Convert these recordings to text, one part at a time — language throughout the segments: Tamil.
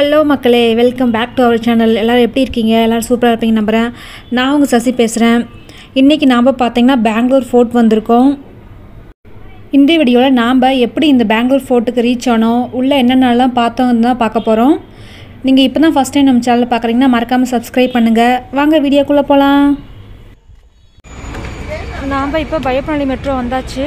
ஹலோ மக்களே welcome back to our channel எல்லோரும் எப்படி இருக்கீங்க எல்லோரும் சூப்பராக இருப்பீங்க நம்புகிறேன் நான் உங்கள் சசி பேசுகிறேன் இன்றைக்கி நாம் பார்த்தீங்கன்னா பெங்களூர் ஃபோர்ட் வந்திருக்கோம் இந்த வீடியோவில் நாம் எப்படி இந்த பெங்களூர் ஃபோர்ட்டுக்கு ரீச் ஆனோம் உள்ளே என்னென்னலாம் பார்த்தோம் தான் பார்க்க போகிறோம் நீங்கள் இப்போ தான் ஃபஸ்ட் டைம் நம்ம சேனல் பார்க்குறீங்கன்னா மறக்காமல் சப்ஸ்கிரைப் பண்ணுங்கள் வாங்க வீடியோக்குள்ளே போகலாம் நாம் இப்போ பயப்பனொலி மெட்ரோ வந்தாச்சு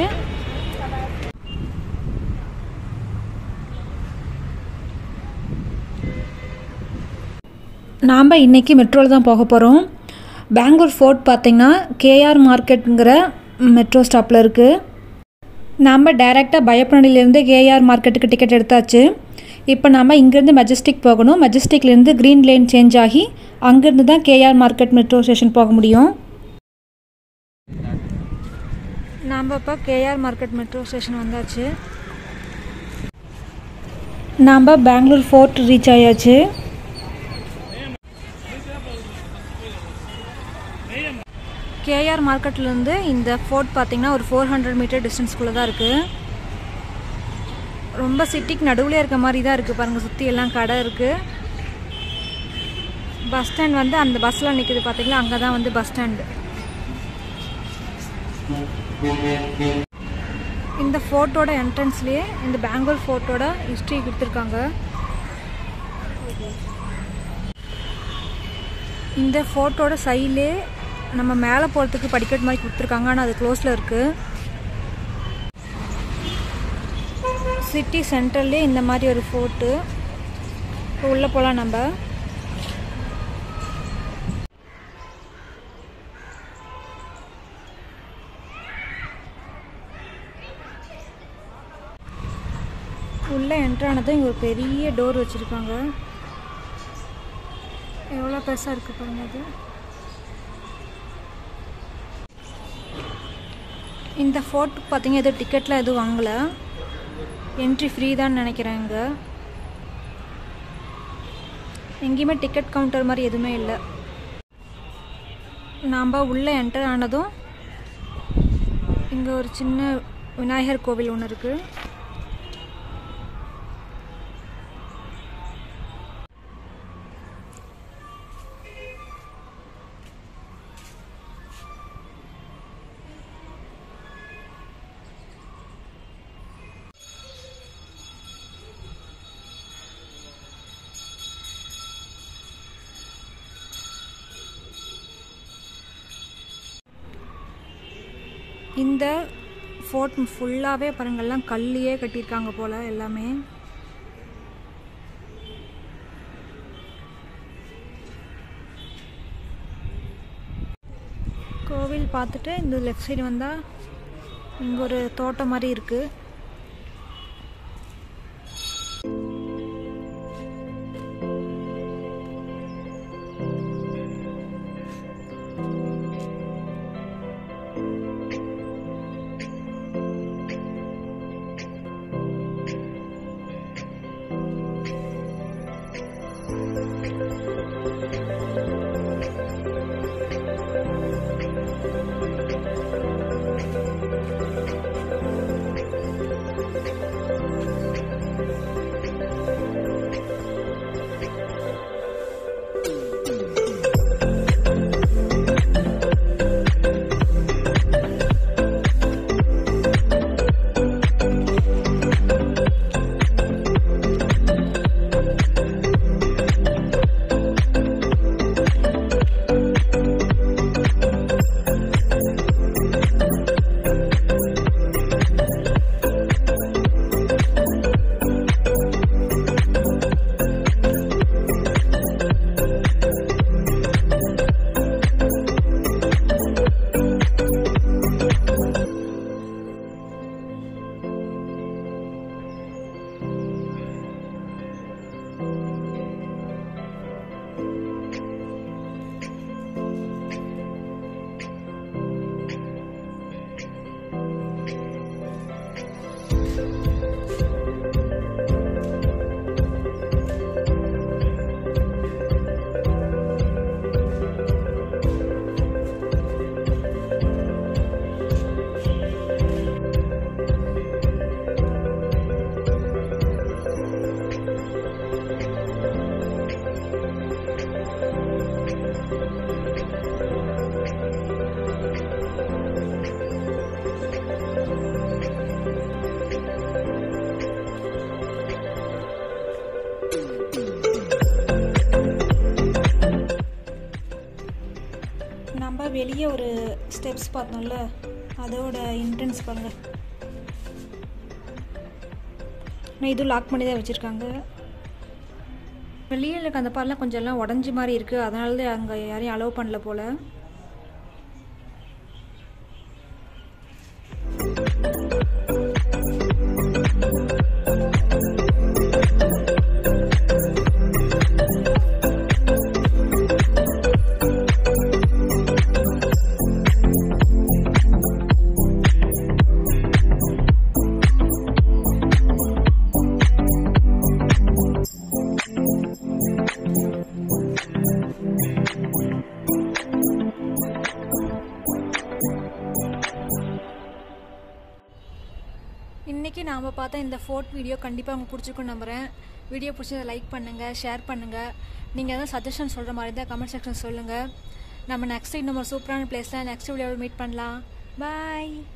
நாம் இன்றைக்கி மெட்ரோவில் தான் போக போகிறோம் பெங்களூர் ஃபோர்ட் பார்த்திங்கன்னா கேஆர் மார்க்கெட்டுங்கிற மெட்ரோ ஸ்டாப்பில் இருக்குது நாம் டைரெக்டாக பயப்பனடியிலேருந்து கேஆர் மார்க்கெட்டுக்கு டிக்கெட் எடுத்தாச்சு இப்போ நாம் இங்கேருந்து மெஜஸ்டிக் போகணும் மெஜஸ்டிக்லேருந்து க்ரீன் லேன் சேஞ்ச் ஆகி அங்கேருந்து தான் கேஆர் மார்க்கெட் மெட்ரோ ஸ்டேஷன் போக முடியும் நாம் இப்போ கேஆர் மார்க்கெட் மெட்ரோ ஸ்டேஷன் வந்தாச்சு நாம் பெங்களூர் ஃபோர்ட் ரீச் ஆயாச்சு கேஆர் மார்க்கெட்லேருந்து இந்த ஃபோர்ட் பார்த்திங்கன்னா ஒரு ஃபோர் ஹண்ட்ரட் மீட்டர் டிஸ்டன்ஸ்குள்ளே தான் இருக்குது ரொம்ப சிட்டிக்கு நடுவில் இருக்க மாதிரி தான் இருக்குது பாருங்கள் சுற்றி எல்லாம் கடை இருக்குது பஸ் ஸ்டாண்ட் வந்து அந்த பஸ்ஸில் நிற்குது பார்த்தீங்களா அங்கே தான் வந்து பஸ் ஸ்டாண்டு இந்த ஃபோர்ட்டோட என்ட்ரன்ஸ்லேயே இந்த பெங்களூர் ஃபோர்ட்டோட ஹிஸ்ட்ரி கொடுத்துருக்காங்க இந்த ஃபோர்ட்டோட சைட்லே நம்ம மேலே போகிறதுக்கு படிக்கட்டு மாதிரி கொடுத்துருக்காங்க ஆனால் அது க்ளோஸில் இருக்குது சிட்டி சென்ட்ரல்லே இந்த மாதிரி ஒரு ஃபோர்ட்டு இப்போ உள்ளே போகலாம் நம்ம உள்ளே என்ட்ரானதும் இங்கே ஒரு பெரிய டோர் வச்சுருக்காங்க எவ்வளோ பெருசாக இருக்குது பாருங்க அது இந்த ஃபோர்ட்டுக்கு பார்த்தீங்க எதுவும் டிக்கெட்டில் எதுவும் வாங்கலை என்ட்ரி ஃப்ரீ தான் நினைக்கிறேன் இங்கே எங்கேயுமே டிக்கெட் கவுண்டர் மாதிரி எதுவுமே இல்லை நாம் உள்ளே என்டர் ஆனதும் இங்கே ஒரு சின்ன விநாயகர் கோவில் ஒன்று இருக்குது இந்த ஃபோர்ட் ஃபுல்லாகவே பாருங்கள்லாம் கல்லையே கட்டியிருக்காங்க போல் எல்லாமே கோவில் பார்த்துட்டு இந்த லெஃப்ட் சைடு வந்தால் இங்கே ஒரு தோட்டம் மாதிரி இருக்குது நம்ம வெளியே ஒரு ஸ்டெப்ஸ் பார்த்தோம்ல அதோட என்ட்ரன்ஸ் பாருங்கள் நான் இதுவும் லாக் பண்ணி தான் வச்சுருக்காங்க வெளியே இருக்க அந்த பால்லாம் கொஞ்சம் எல்லாம் உடஞ்சி மாதிரி இருக்குது அதனால தான் அங்கே யாரையும் அலோவ் பண்ணல போல் இன்றைக்கி நாம் பார்த்தா இந்த ஃபோர்ட் வீடியோ கண்டிப்பாக உங்களுக்கு பிடிச்சிருக்குன்னு நம்புகிறேன் வீடியோ பிடிச்சதை லைக் பண்ணுங்கள் ஷேர் பண்ணுங்கள் நீங்கள் எதாவது சஜஷன் சொல்கிற மாதிரி இருந்தால் கமெண்ட் செக்ஷன் சொல்லுங்கள் நம்ம நெக்ஸ்ட் இன்னும் ஒரு சூப்பரான பிளேஸில் நெக்ஸ்ட் வீடியோவில் மீட் பண்ணலாம் பாய்